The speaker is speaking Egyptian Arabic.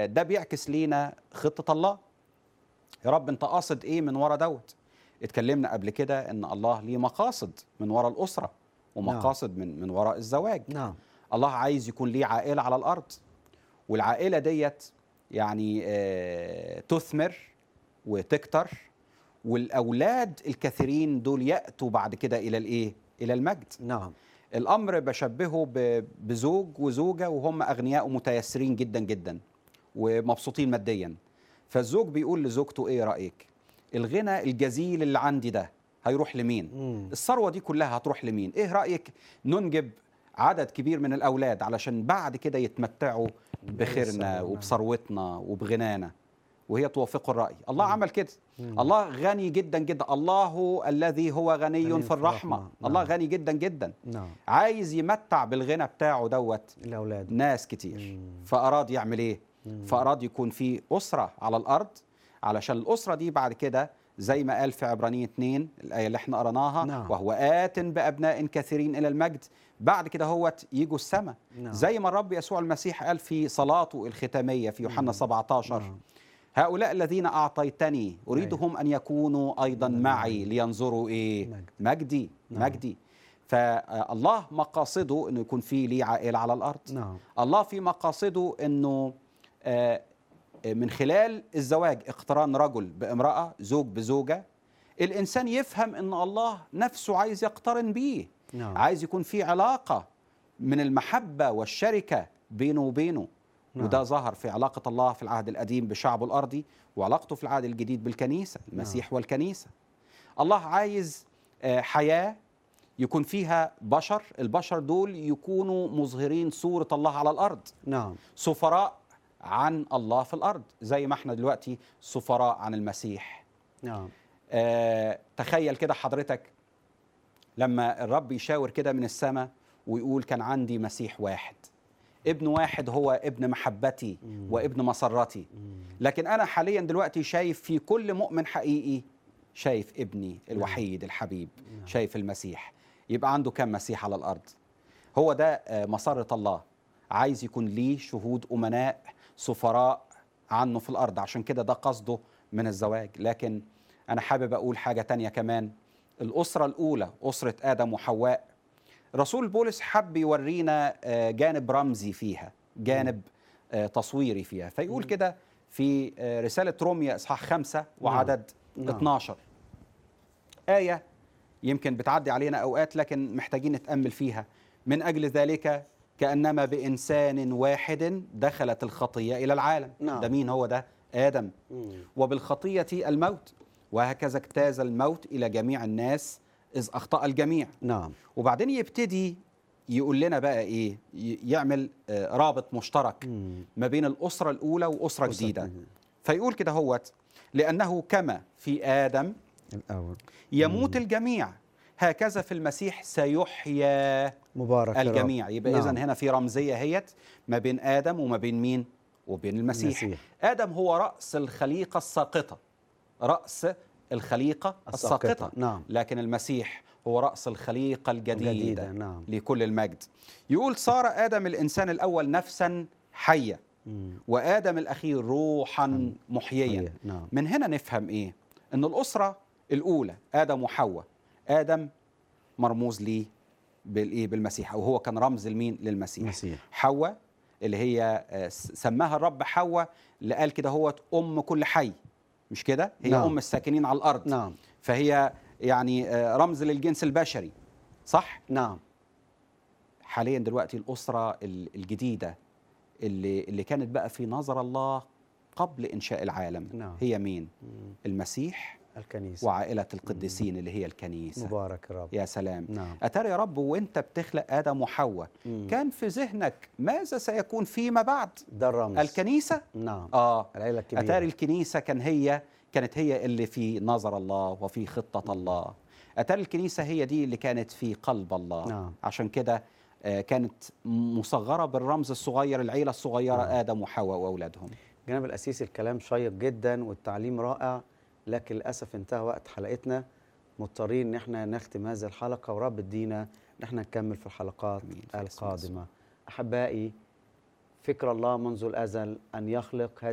ده بيعكس لينا خطه الله يا رب انت قاصد ايه من ورا دوت اتكلمنا قبل كده ان الله ليه مقاصد من ورا الاسره ومقاصد من من وراء الزواج نعم الله عايز يكون ليه عائله على الارض والعائله ديت يعني آه، تثمر وتكتر والاولاد الكثيرين دول ياتوا بعد كده الى الايه الى المجد نعم الامر بشبهه ب- بزوج وزوجه وهم اغنياء ومتيسرين جدا جدا ومبسوطين ماديا فالزوج بيقول لزوجته ايه رايك الغنى الجزيل اللي عندي ده هيروح لمين مم. الثروه دي كلها هتروح لمين ايه رايك ننجب عدد كبير من الاولاد علشان بعد كده يتمتعوا بخيرنا بالثروة، نعم. وبثروتنا وبغنانا وهي توافق الراي الله عمل كده مم. الله غني جدا جدا الله الذي هو غني غني في في الرحمه الرحمة، الله نعم. غني جدا جدا نعم عايز يمتع بالغنى بتاعه دوت الاولاد ناس كتير مم. فاراد يعمل ايه مم. فاراد يكون في اسره على الارض علشان الاسره دي بعد كده زي ما قال في عبرانية 2 الآية اللي احنا قرناها نعم. وهو آت بأبناء كثيرين إلى المجد بعد كده هوت يجوا السماء نعم. زي ما الرب يسوع المسيح قال في صلاته الختامية في يوحنا 17 نعم. هؤلاء الذين أعطيتني أريدهم أن يكونوا أيضا معي لينظروا إيه مجد. مجدي نعم. مجدي فالله مقاصده أنه يكون في ليه عائلة على الأرض نعم الله في مقاصده انه آه، من خلال الزواج اقتران رجل بامراه زوج بزوجه الانسان يفهم ان الله نفسه عايز يقترن بيه نعم عايز يكون في علاقه من المحبه والشركه بينه وبينه نعم. وده ظهر في علاقه الله في العهد القديم بشعبه الارضي وعلاقته في العهد الجديد بالكنيسه المسيح والكنيسه الله عايز آه، حياه يكون فيها بشر البشر دول يكونوا مظهرين صوره الله على الارض نعم سفراء عن الله في الارض زي ما احنا دلوقتي سفراء عن المسيح نعم آه تخيل كده حضرتك لما الرب يشاور كده من السماء ويقول كان عندي مسيح واحد ابن واحد هو ابن محبتي مم. وابن مسرتي مم. لكن انا حاليا دلوقتي شايف في كل مؤمن حقيقي شايف ابني الوحيد الحبيب نعم. شايف المسيح يبقى عنده كم مسيح على الارض هو ده آه، مسرة الله عايز يكون ليه شهود امناء سفراء عنه في الارض عشان كده ده قصده من الزواج لكن انا حابب اقول حاجه تانية كمان الاسره الاولى اسره ادم وحواء رسول بولس حب يورينا آه، جانب رمزي فيها جانب آه، تصويري فيها فيقول كده في آه، رساله روميا اصحاح خمسة وعدد نعم. 12 آية يمكن بتعدي علينا أوقات لكن محتاجين نتأمل فيها من أجل ذلك كأنما بإنسان واحد دخلت الخطية إلى العالم نعم. ده مين هو ده آدم مم. وبالخطية الموت وهكذا اجتاز الموت إلى جميع الناس إذ أخطأ الجميع نعم وبعدين يبتدي يقول لنا بقى إيه ي- يعمل آه، رابط مشترك مم. ما بين الأسرة الأولى وأسرة أسرة جديدة جديدة. فيقول كده هوت لأنه كما في آدم الأول يموت الجميع هكذا في المسيح سيحيا مبارك يا رب. الجميع يبقى نعم. اذا هنا في رمزيه هيت ما بين ادم وما بين مين وبين المسيح, المسيح. ادم هو راس الخليقه الساقطه راس الخليقه الساقطة، الساقطه نعم. لكن المسيح هو راس الخليقه الجديده, الجديدة، نعم. لكل المجد يقول صار ادم الانسان الاول نفسا حيه مم. وادم الاخير روحا محييا محيا، نعم. من هنا نفهم ايه ان الاسره الاولى ادم وحواء ادم مرموز ليه بالايه بالمسيح او هو كان رمز لمين للمسيح المسيح. حواء اللي هي آه، س- سماها الرب حواء اللي قال كده هو ام كل حي مش كده هي نعم. ام الساكنين على الارض نعم فهي يعني آه، رمز للجنس البشري صح نعم حاليا دلوقتي الاسره ال- الجديده اللي اللي كانت بقى في نظر الله قبل انشاء العالم نعم. هي مين مم. المسيح الكنيسة وعائله القديسين اللي هي الكنيسه مبارك يا رب يا سلام نعم اتاري يا رب وانت بتخلق ادم وحواء مم. كان في ذهنك ماذا سيكون فيما بعد ده الرمز الكنيسه نعم اه العيلة الكبيرة اتاري الكنيسه كان هي كانت هي اللي في نظر الله وفي خطه الله اتاري الكنيسه هي دي اللي كانت في قلب الله نعم. عشان كده آه، كانت مصغره بالرمز الصغير العيله الصغيره نعم. ادم وحواء واولادهم جناب الأسيس الكلام شيق جدا والتعليم رائع لكن للأسف انتهى وقت حلقتنا مضطرين ان احنا نختم هذه الحلقة ورب ادينا ان احنا نكمل في الحلقات آمين. في اسم القادمة أحبائي فكر الله منذ الازل ان يخلق هذه